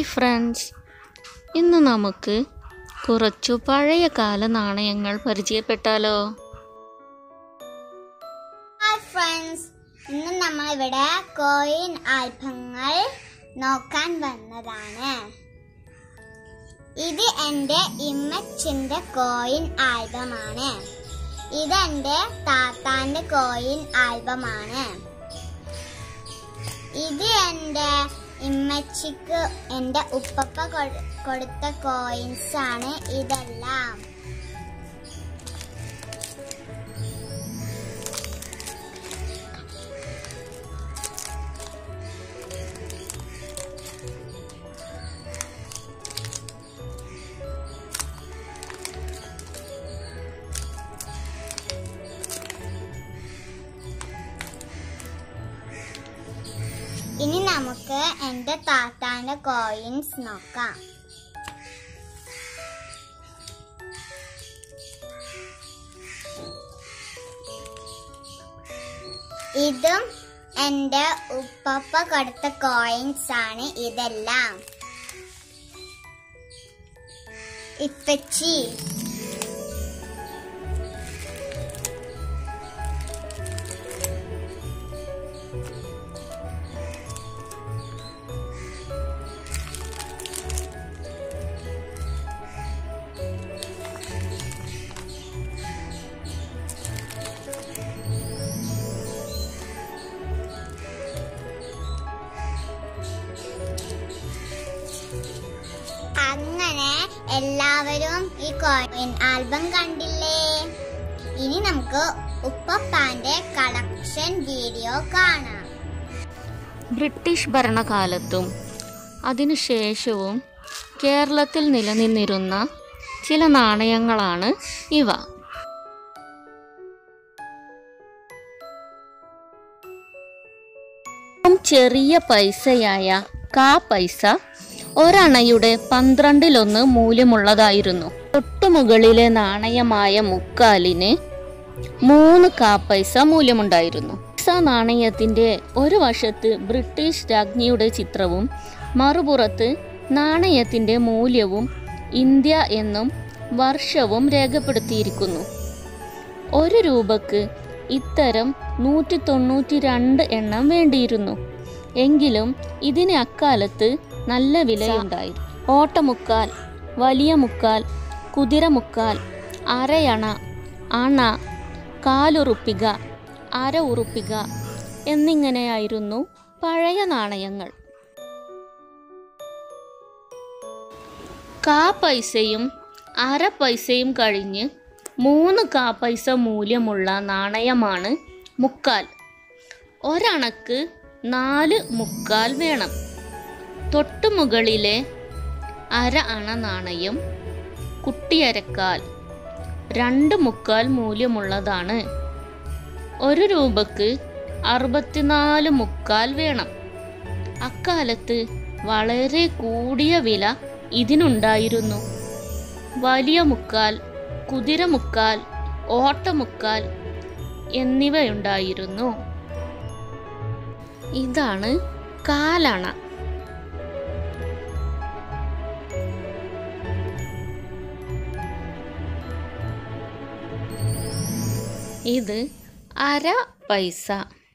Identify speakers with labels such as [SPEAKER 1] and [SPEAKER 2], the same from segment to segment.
[SPEAKER 1] hi friends ഇന്ന് നമുക്ക് കുറച്ചു പഴയ കാല നാണയങ്ങൾ പരിചയപ്പെട്ടാലോ
[SPEAKER 2] ഹായ് ഫ്രണ്ട്സ് ഇന്ന് നമ്മൾ ഇവിടെ കോയിൻ ആൽബങ്ങൾ നോക്കാൻ വന്നതാണ് ഇത് എൻ്റെ ഇമ്മച്ചിൻ്റെ കോയിൻ ആൽബമാണ് ഇത് എൻ്റെ താത്താൻ്റെ കോയിൻ ആൽബമാണ് ഇത് എൻ്റെ ഇമ്മച്ചിക്ക് എൻ്റെ ഉപ്പപ്പ കൊ- കൊടുത്ത കോയിൻസ് ആണ് ഇതെല്ലാം ഇനി നമുക്ക് എൻ്റെ താത്താൻ്റെ കോയിൻസ് നോക്കാം ഇതും എൻ്റെ ഉപ്പപ്പ കൊടുത്ത കോയിൻസ് ആണ് ഇതെല്ലാം ഇപ്പച്ചി അങ്ങനെ എല്ലാവരും ഈ കോയിൻ ആൽബം കണ്ടില്ലേ ഇനി നമുക്ക് ഉപ്പപ്പാന്റെ കളക്ഷൻ വീഡിയോ കാണാം
[SPEAKER 1] ബ്രിട്ടീഷ് ഭരണകാലത്തും അതിനുശേഷവും കേരളത്തിൽ നിലനിന്നിരുന്ന ചില നാണയങ്ങളാണ് ഇവ ഏറ്റവും ചെറിയ പൈസയായ കാ പൈസ ഒരണയുടെ പന്ത്രണ്ടിലൊന്ന് മൂല്യമുള്ളതായിരുന്നു തൊട്ടുമുകളിലെ നാണയമായ മുക്കാലിന് മൂന്ന് കാപ്പൈസ മൂല്യമുണ്ടായിരുന്നു പൈസ നാണയത്തിന്റെ ഒരു വശത്ത് ബ്രിട്ടീഷ് രാജ്ഞിയുടെ ചിത്രവും മറുപുറത്ത് നാണയത്തിന്റെ മൂല്യവും ഇന്ത്യ എന്നും വർഷവും രേഖപ്പെടുത്തിയിരിക്കുന്നു ഒരു രൂപക്ക് ഇത്തരം നൂറ്റി തൊണ്ണൂറ്റി രണ്ട് എണ്ണം വേണ്ടിയിരുന്നു എങ്കിലും ഇതിന് അക്കാലത്ത് നല്ല വിലയുണ്ടായി ഓട്ടമുക്കാൽ വലിയ മുക്കാൽ കുതിരമുക്കാൽ അരയണ അണ കാലുറുപ്പിക അര ഉറുപ്പിക എന്നിങ്ങനെയായിരുന്നു പഴയ നാണയങ്ങൾ കാ പൈസയും അര പൈസയും കഴിഞ്ഞ് മൂന്ന് കാ പൈസ മൂല്യമുള്ള നാണയമാണ് മുക്കാൽ ഒരണക്ക് നാല് മുക്കാൽ വേണം തൊട്ടുമുകളിലെ അര അണ നാണയം കുട്ടിയരക്കാൽ രണ്ട് മുക്കാൽ മൂല്യമുള്ളതാണ് ഒരു രൂപക്ക് അറുപത്തിനാല് മുക്കാൽ വേണം അക്കാലത്ത് വളരെ കൂടിയ വില ഇതിനുണ്ടായിരുന്നു വലിയ മുക്കാൽ കുതിരമുക്കാൽ ഓട്ടമുക്കാൽ എന്നിവയുണ്ടായിരുന്നു ഇതാണ് കാലണ ഇത് അര പൈസ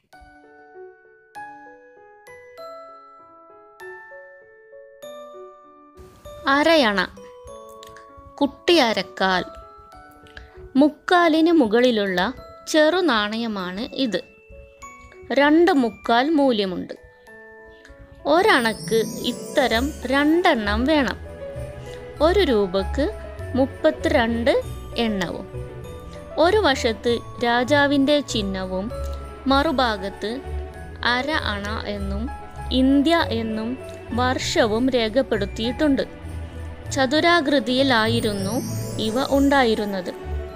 [SPEAKER 1] അരയണ കുട്ടി അരക്കാൽ മുക്കാലിന് മുകളിലുള്ള ചെറു നാണയമാണ് ഇത് രണ്ട് മുക്കാൽ മൂല്യമുണ്ട് ഒരണക്ക് ഇത്തരം രണ്ടെണ്ണം വേണം ഒരു രൂപക്ക് മുപ്പത്തിരണ്ട് എണ്ണവും ഒരു വശത്ത് രാജാവിൻ്റെ ചിഹ്നവും മറുഭാഗത്ത് അര അണ എന്നും ഇന്ത്യ എന്നും വർഷവും രേഖപ്പെടുത്തിയിട്ടുണ്ട് ചതുരാകൃതിയിലായിരുന്നു ഇവ ഉണ്ടായിരുന്നത്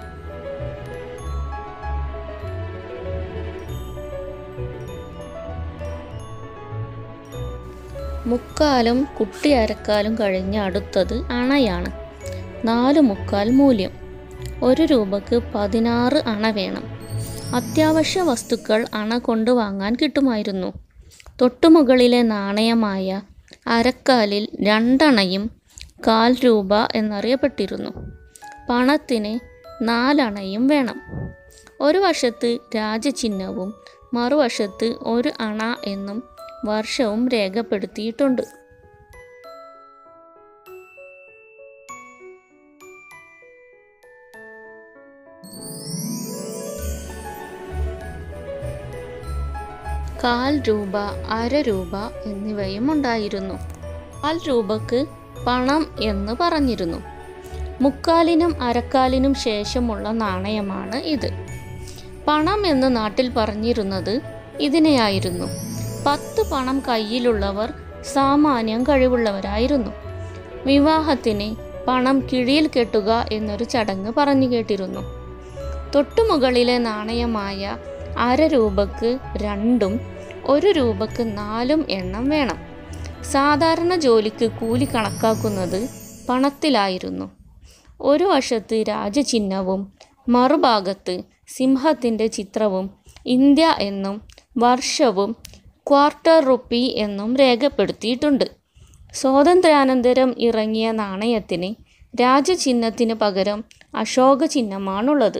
[SPEAKER 1] മുക്കാലും കുട്ടി അരക്കാലും കഴിഞ്ഞ് അടുത്തത് അണയാണ് നാല് മുക്കാൽ മൂല്യം ഒരു രൂപക്ക് പതിനാറ് അണ വേണം അത്യാവശ്യ വസ്തുക്കൾ അണ കൊണ്ട് വാങ്ങാൻ കിട്ടുമായിരുന്നു തൊട്ടുമുകളിലെ നാണയമായ അരക്കാലിൽ രണ്ടണയും കാൽ രൂപ എന്നറിയപ്പെട്ടിരുന്നു പണത്തിന് നാലണയും വേണം ഒരു വശത്ത് രാജചിഹ്നവും മറുവശത്ത് ഒരു അണ എന്നും വർഷവും രേഖപ്പെടുത്തിയിട്ടുണ്ട് കാൽ രൂപ അര രൂപ എന്നിവയും ഉണ്ടായിരുന്നു കാൽ രൂപക്ക് പണം എന്ന് പറഞ്ഞിരുന്നു മുക്കാലിനും അരക്കാലിനും ശേഷമുള്ള നാണയമാണ് ഇത് പണം എന്ന് നാട്ടിൽ പറഞ്ഞിരുന്നത് ഇതിനെയായിരുന്നു പത്ത് പണം കയ്യിലുള്ളവർ സാമാന്യം കഴിവുള്ളവരായിരുന്നു വിവാഹത്തിന് പണം കിഴിയിൽ കെട്ടുക എന്നൊരു ചടങ്ങ് പറഞ്ഞു കേട്ടിരുന്നു തൊട്ടുമുകളിലെ നാണയമായ അര രൂപക്ക് രണ്ടും ഒരു രൂപക്ക് നാലും എണ്ണം വേണം സാധാരണ ജോലിക്ക് കൂലി കണക്കാക്കുന്നത് പണത്തിലായിരുന്നു ഒരു വശത്ത് രാജചിഹ്നവും മറുഭാഗത്ത് സിംഹത്തിൻ്റെ ചിത്രവും ഇന്ത്യ എന്നും വർഷവും ക്വാർട്ടർ റുപ്പി എന്നും രേഖപ്പെടുത്തിയിട്ടുണ്ട് സ്വാതന്ത്ര്യാനന്തരം ഇറങ്ങിയ നാണയത്തിന് രാജചിഹ്നത്തിന് പകരം അശോക ചിഹ്നമാണുള്ളത്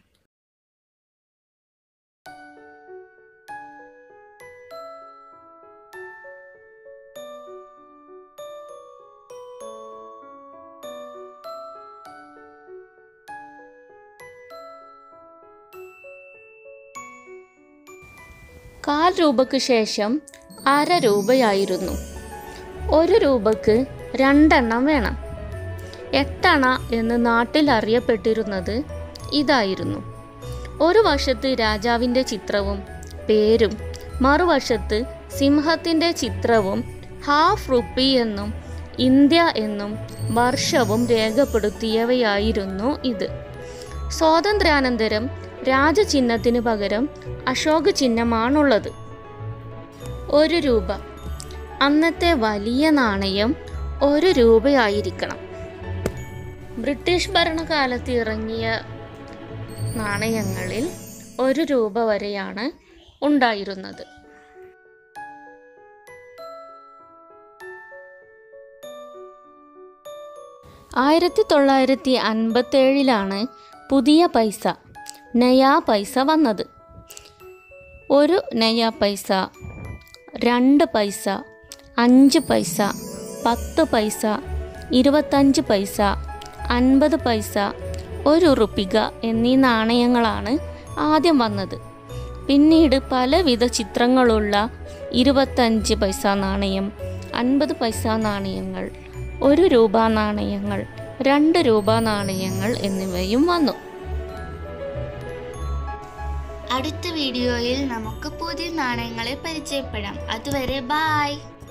[SPEAKER 1] കാൽ രൂപയ്ക്ക് ശേഷം അര രൂപയായിരുന്നു ഒരു രൂപക്ക് രണ്ടെണ്ണം വേണം എട്ടണ എന്ന് നാട്ടിൽ അറിയപ്പെട്ടിരുന്നത് ഇതായിരുന്നു ഒരു വശത്ത് രാജാവിൻ്റെ ചിത്രവും പേരും മറുവശത്ത് സിംഹത്തിൻ്റെ ചിത്രവും ഹാഫ് റുപ്പി എന്നും ഇന്ത്യ എന്നും വർഷവും രേഖപ്പെടുത്തിയവയായിരുന്നു ഇത് സ്വാതന്ത്ര്യാനന്തരം രാജചിഹ്നത്തിന് പകരം അശോക ചിഹ്നമാണുള്ളത് ഒരു രൂപ അന്നത്തെ വലിയ നാണയം ഒരു രൂപയായിരിക്കണം ബ്രിട്ടീഷ് ഭരണകാലത്ത് ഇറങ്ങിയ നാണയങ്ങളിൽ ഒരു രൂപ വരെയാണ് ഉണ്ടായിരുന്നത് ആയിരത്തി തൊള്ളായിരത്തി അൻപത്തേഴിലാണ് പുതിയ പൈസ നയാ പൈസ വന്നത് ഒരു നയാ പൈസ രണ്ട് പൈസ അഞ്ച് പൈസ പത്ത് പൈസ ഇരുപത്തഞ്ച് പൈസ അൻപത് പൈസ ഒരു റുപ്പിക എന്നീ നാണയങ്ങളാണ് ആദ്യം വന്നത് പിന്നീട് പലവിധ ചിത്രങ്ങളുള്ള ഇരുപത്തഞ്ച് പൈസ നാണയം അൻപത് പൈസ നാണയങ്ങൾ ഒരു രൂപ നാണയങ്ങൾ രണ്ട് രൂപ നാണയങ്ങൾ എന്നിവയും വന്നു
[SPEAKER 3] അടുത്ത വീഡിയോയിൽ നമുക്ക് പുതിയ നാണയങ്ങളെ പരിചയപ്പെടാം അതുവരെ ബായ്